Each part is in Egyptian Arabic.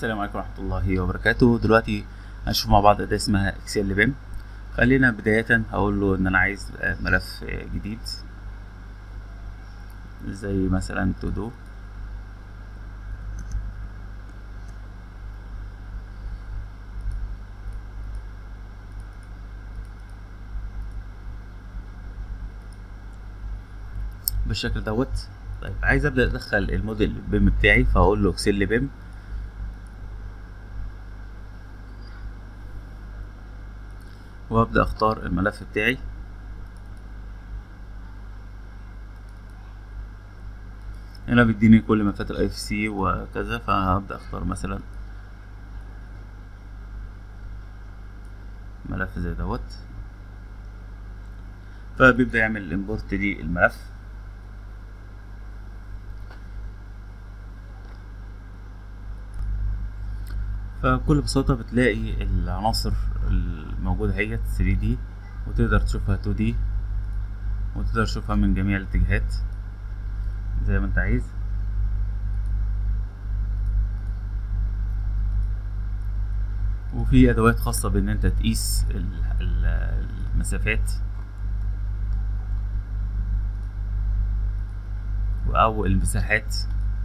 السلام عليكم ورحمة الله وبركاته دلوقتي هنشوف مع بعض أداة اسمها اكسل بيم خلينا بداية هقول له إن أنا عايز ملف جديد زي مثلا تو دو بالشكل دوت طيب عايز ابدا ادخل الموديل بيم بتاعي فهقول له اكسل بيم وابدا اختار الملف بتاعي هنا بيديني كل ملفات الاي اف سي وكذا فهبدا اختار مثلا ملف زي دوت فبيبدا يعمل امبورت للملف فبكل بساطة بتلاقي العناصر الموجودة هي 3D وتقدر تشوفها 2D وتقدر تشوفها من جميع الاتجاهات زي ما انت عايز وفي ادوات خاصة بان انت تقيس المسافات او المساحات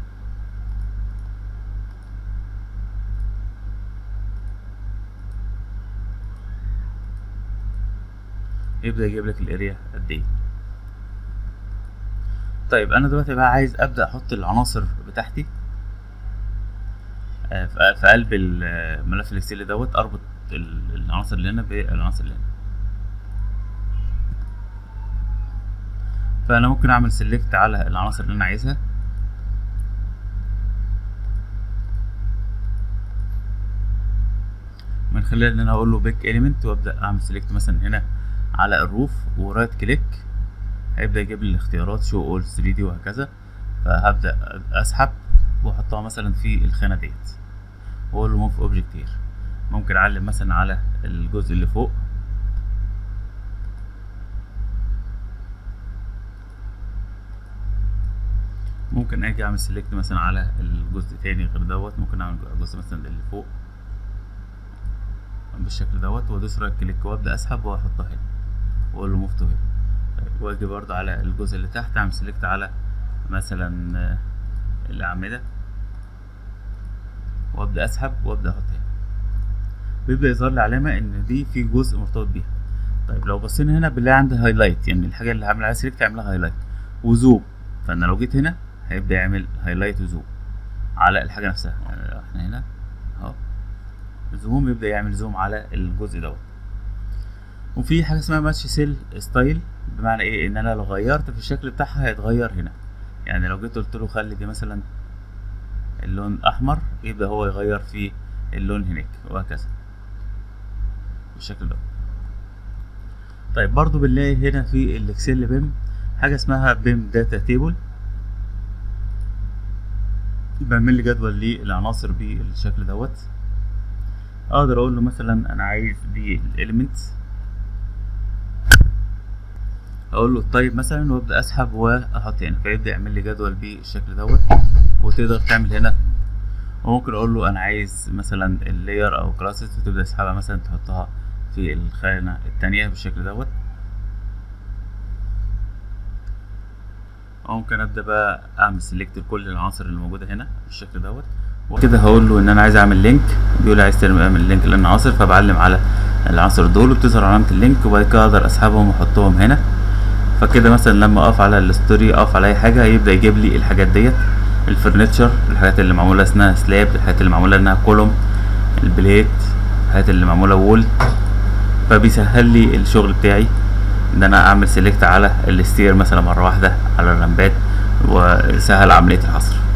يبدأ يجيب لك الاريا قد ايه طيب انا دلوقتي بقى عايز ابدا احط العناصر بتاعتي في قلب الملف الاكسل دوت اربط العناصر اللي هنا بالعناصر اللي هنا فانا ممكن اعمل سيلكت على العناصر اللي انا عايزها من خلال ان انا اقول له بيك اليمنت وابدا اعمل سيلكت مثلا هنا على الروف ورايت كليك هيبدا يجيب لي الاختيارات شو اول 3 دي وهكذا فهبدا اسحب واحطها مثلا في الخانه ديت واقول له موف اوبجكت هير ممكن اعلم مثلا على الجزء اللي فوق ممكن اجي اعمل سيلكت مثلا على الجزء تاني غير دوت ممكن اعمل جزء مثلا اللي فوق بالشكل دوت وادوس رايت كليك وابدا اسحب واحطها هنا واقول له موف تو هنا واجي برضو على الجزء اللي تحت اعمل سيلكت على مثلا الاعمده وابدا اسحب وابدا احط هنا بيبدا يظهر لي علامه ان دي في جزء مرتبط بيها طيب لو بصينا هنا بنلاقي عندي هايلايت يعني الحاجه اللي هعمل عليها سيلكت هعملها هايلايت وزوم فانا لو جيت هنا هيبدا يعمل هايلايت وزوم على الحاجه نفسها يعني احنا هنا اهو زوم يبدا يعمل زوم على الجزء دوت وفي حاجه اسمها ماتش سيل ستايل بمعنى ايه ان انا لو غيرت في الشكل بتاعها هيتغير هنا يعني لو جيت قلت له خلي دي مثلا اللون احمر يبدا هو يغير في اللون هناك وهكذا بالشكل ده طيب برضو بنلاقي هنا في الاكسل بيم حاجه اسمها بيم داتا تيبل بعمل لي جدول للعناصر بالشكل دوت اقدر اقول له مثلا انا عايز دي الاليمنتس اقول له الطيب مثلا وابدا اسحب واحط هنا فيبدا يعمل لي جدول بالشكل دوت وتقدر تعمل هنا وممكن اقول له انا عايز مثلا اللاير او كلاسز وتبدا تسحبها مثلا تحطها في الخانه التانية بالشكل دوت ممكن ابدا بقى اعمل سيلكت لكل العناصر اللي موجوده هنا بالشكل دوت وكده هقول له ان انا عايز اعمل لينك بيقول لي عايز تعمل لينك للعناصر فبعلم على العناصر دول وبتظهر علامه اللينك وبعد كده اقدر اسحبهم واحطهم هنا فكده مثلا لما اقف على الستوري اقف على اي حاجه هيبدا يجيب لي الحاجات ديت الفرنتشر الحاجات اللي معموله اسمها سلاب الحاجات اللي معموله انها كولوم البليت الحاجات اللي معموله وول فبيسهل لي الشغل بتاعي ان انا اعمل سيلكت على الستير مثلا مره واحده على اللمبات وسهل عمليه الحصر